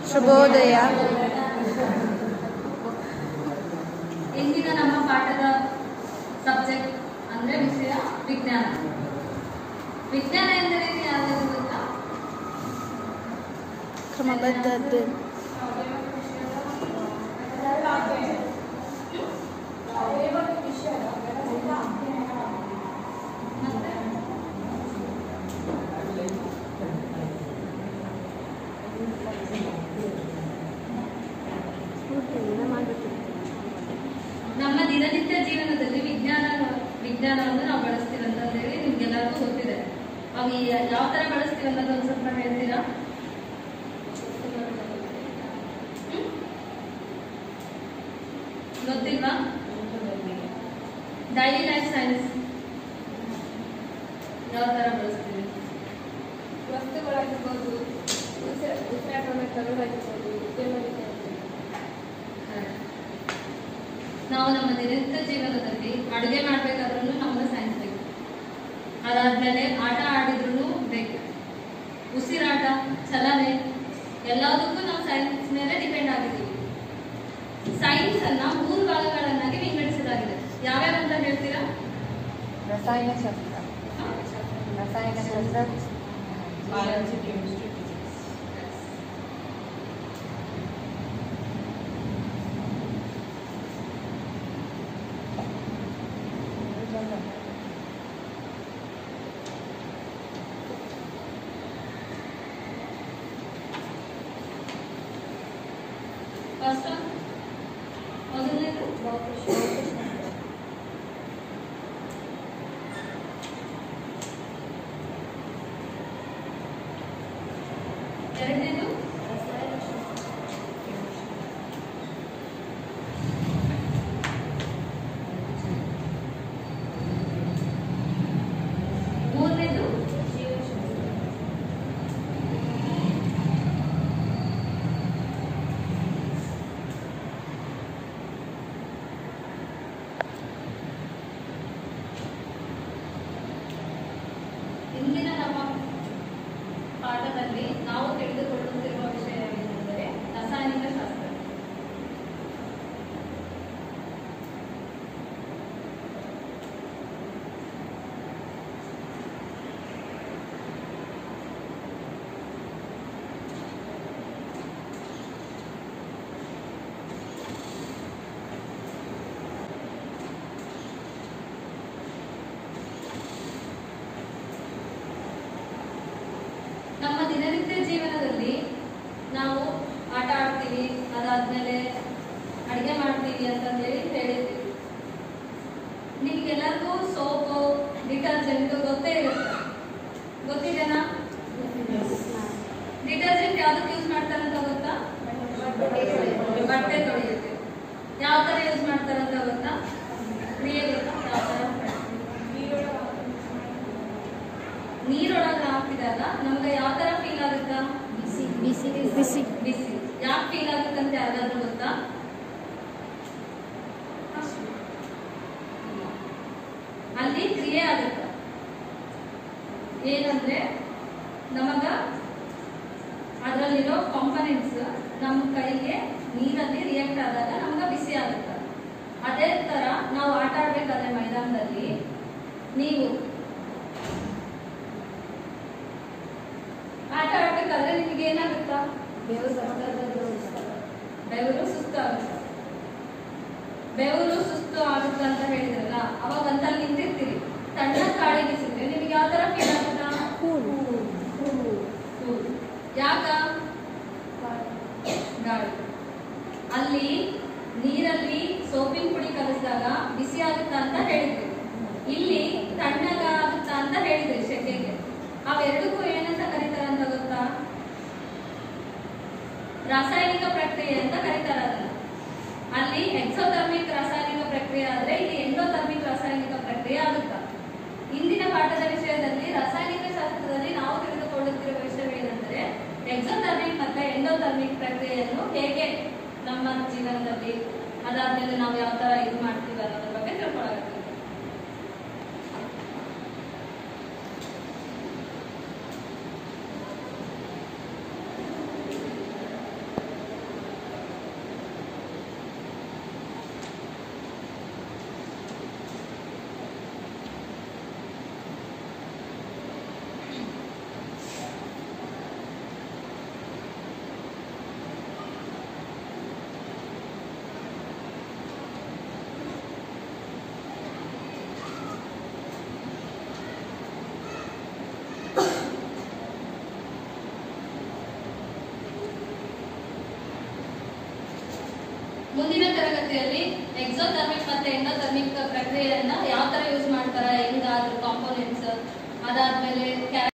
ಶುಭೋದಯ ಇಂದಿನ ನಮ್ಮ ಪಾಠದ ಸಬ್ಜೆಕ್ಟ್ ಅಂದ್ರೆ ವಿಷಯ ವಿಜ್ಞಾನ ವಿಜ್ಞಾನ ಎಂದರೇನು ಯಾವ್ದು ಗೊತ್ತಾ ಕ್ರಮಬದ್ಧ ಅಧ್ಯಯನ ಮತ್ತೆ ನಮ್ಮ ದಿನನಿತ್ಯ ಜೀವನದಲ್ಲಿ ವಿಜ್ಞಾನ ವಿಜ್ಞಾನವನ್ನು ನಾವು ಬಳಸ್ತೀವಿ ಅಂತ ಹೇಳಿ ನಿಮ್ಗೆಲ್ಲರಿಗೂ ಗೊತ್ತಿದೆ ಅವು ಈ- ಯಾವ ತರ ಬಳಸ್ತೀವಿ ಅನ್ನೋದು ಒಂದು ಸ್ವಲ್ಪ ಹೇಳ್ತೀರಾ ಹ್ಮ್? ಗೊತ್ತಿಲ್ವಾ ಡೈಲಿ ಲೈಫ್ ಸೈನ್ಸ್ ಯಾವ ತರ ಬಳಸ್ತೀವಿ ವಸ್ತುಗಳಾಗಿರ್ಬೋದು ಉಸಿರ- ಉಸಿರಾಟವನ್ನು ತರುವಾಗಿರ್ಬೋದು ಉದ್ಯಮದಲ್ಲಿ ನಾವು ನಮ್ಮ ದಿನನಿತ್ಯ ಜೀವನದಲ್ಲಿ ಅಡುಗೆ ಮಾಡ್ಬೇಕಾದ್ರೂ ನಮ್ಗೆ ಸೈನ್ಸ್ ಬೇಕು ಅದಾದ್ಮೇಲೆ ಆಟ ಆಡಿದ್ರು ಬೇಕು ಉಸಿರಾಟ ಚಲನೆ ಎಲ್ಲದಕ್ಕೂ ನಾವು ಸೈನ್ಸ್ ಮೇಲೆ ಡಿಪೆಂಡ್ ಆಗಿದ್ದೀವಿ ಸೈನ್ಸ್ ಅನ್ನ ಮೂರು ಭಾಗಗಳನ್ನಾಗಿ ವಿಂಗಡಿಸಲಾಗಿದೆ ಯಾವ್ಯಾವ ಅಂತ ಹೇಳ್ತೀರಾ ರಸಾಯನಶಾಸ್ತ್ರ ಹ? ರಸಾಯನಶಾಸ್ತ್ರ Biology, chemistry, physics. ಫಸ್ಟ್ ಮೊದಲನೇದು ಎರಡನೇದು ಮೂರನೇದು ಇಂದಿನ ನಮ್ಮ ಪಾಠದಲ್ಲಿ ನಾವು ತಿಳಿದುಕೊಳ್ಳುತ್ತಿರುವ ವಿಷಯ ಏನೆಂದರೆ ರಾಸಾಯನಿಕ ಶಾಸ್ತ್ರ ನಮ್ಮ ದಿನನಿತ್ಯ ಜೀವನದಲ್ಲಿ ನಾವು ಆಟ ಆಡ್ತೀವಿ ಅದಾದ್ಮೇಲೆ ಅಡಿಗೆ ಮಾಡ್ತೀವಿ ಅಂತಂದೇಳಿ ಹೇಳಿರ್ತೀವಿ ನಿಮ್ಗೆಲ್ಲರಿಗೂ ಸೋಪು ಡಿಟರ್ಜೆಂಟ್ ಗೊತ್ತೇ ಇರುತ್ತೆ ಗೊತ್ತಿದೆನಾ ಡಿಟರ್ಜೆಂಟ್ ಯಾವ್ದಕ್ಕೆ ಯೂಸ್ ಮಾಡ್ತಾರಂತ ಗೊತ್ತಾ ಬಟ್ಟೆ ತೊಳೆಯುತ್ತೆ ಯಾವ ತರ ಯೂಸ್ ಮಾಡ್ತಾರಂತ ಗೊತ್ತಾ ಕ್ರಿಯೆ ಗೊತ್ತಾ ಯಾವ ತರ ನೀರೊಳಗೆ ಹಾಕಿದಾಗ ನಮ್ಗೆ ಯಾವ ತರ ಫೀಲ್ ಆಗುತ್ತಾ ಬಿಸಿ ಬಿಸಿ ಬಿಸಿ ಯಾಕೆ ಫೀಲ್ ಆಗುತ್ತಂತ ಯಾವ್ದಾದ್ರು ಗೊತ್ತಾ ಅಲ್ಲಿ ಕ್ರಿಯೆ ಆಗುತ್ತೆ ಏನಂದ್ರೆ ನಮಗ ಅದರಲ್ಲಿರೋ ಕಾಂಪನೆಂಟ್ಸ್ ನಮ್ಮ ಕೈಗೆ ನೀರಲ್ಲಿ ರಿಯಾಕ್ಟ್ ಆದಾಗ ನಮಗ ಬಿಸಿ ಆಗುತ್ತೆ ಅದೇ ತರ ನಾವು ಆಟ ಆಡ್ಬೇಕಾದ್ರೆ ಮೈದಾನದಲ್ಲಿ ನೀವು ಆಟ ಆಡ್ಬೇಕಾದ್ರೆ ನಿಮಗೆ ಏನಾಗುತ್ತಾ ಬೆವರು ಸುಸ್ತು ಆಗುತ್ತೆ ಬೆವರು ಸುಸ್ತು ಆಗುತ್ತೆ ಅಂತ ಹೇಳಿದ್ರಲ್ಲ ಅವಾಗ ಒಂದಲ್ಲಿ ನಿಂತಿರ್ತೀರಿ ತಣ್ಣ ಗಾಳಿ ಬೀಸಿದ್ರೆ ನಿಮಗೆ ಯಾವ ತರ ಫೀಲ್ ಆಗುತ್ತಾ Cool. ಯಾಕ ಗಾಳಿ ಅಲ್ಲಿ ನೀರಲ್ಲಿ ಸೋಪಿನ ಪುಡಿ ಕಲಸಿದಾಗ ಬಿಸಿ ಆಗುತ್ತಾ ಅಂತ ಹೇಳಿದ್ವಿ ಇಲ್ಲಿ ತಣ್ಣಗ ಆಗುತ್ತಾ ಅಂತ ಹೇಳಿದ್ರಿ ಶೆಕೆಗೆ ಅವೆರಡಕ್ಕೂ ಏನಂತ ಕರೀತಾರೆ ಅಂತ ಗೊತ್ತಾ ರಾಸಾಯನಿಕ ಪ್ರಕ್ರಿಯೆ ಅಂತ ಕರೀತಾರೆ ಅದನ್ನ ಅಲ್ಲಿ ಎಕ್ಸೋಥರ್ಮಿಕ್ ರಾಸಾಯನಿಕ ಪ್ರಕ್ರಿಯೆ ಆದ್ರೆ ಇಲ್ಲಿ ಎಂಡೋಥರ್ಮಿಕ್ ರಾಸಾಯನಿಕ ಪ್ರಕ್ರಿಯೆ ಆಗುತ್ತಾ ಇಂದಿನ ಪಾಠದ ವಿಷಯದಲ್ಲಿ ರಾಸಾಯನಿಕ ಶಾಸ್ತ್ರದಲ್ಲಿ ನಾವು ತಿಳಿದುಕೊಳ್ಳುತ್ತಿರುವ ವಿಷಯವೇನೆಂದರೆ ಎಕ್ಸೋಥರ್ಮಿಕ್ ಮತ್ತೆ ಎಂಡೋಥರ್ಮಿಕ್ ಪ್ರಕ್ರಿಯೆಯನ್ನು ಹೇಗೆ ನಮ್ಮ ಜೀವನದಲ್ಲಿ ಅದಾದ್ಮೇಲೆ ನಾವು ಯಾವ ತರ ಇದು ಮಾಡ್ತೀವಿ ಅನ್ನೋದ್ರ ಬಗ್ಗೆ ತಿಳ್ಕೊಳ್ಳಾಗುತ್ತೆ ಮುಂದಿನ ತರಗತಿಯಲ್ಲಿ ಎಕ್ಸೋಥರ್ಮಿಕ್ ಮತ್ತೆ ಎಂಡೋಥರ್ಮಿಕ್ ಪ್ರಕ್ರಿಯೆಯನ್ನ ಯಾವ ತರ ಯೂಸ್ ಮಾಡ್ತಾರೆ ಹೆಂಗಾದ್ರು ಕಾಂಪೋನೆಂಟ್ಸ್ ಅದಾದ್ಮೇಲೆ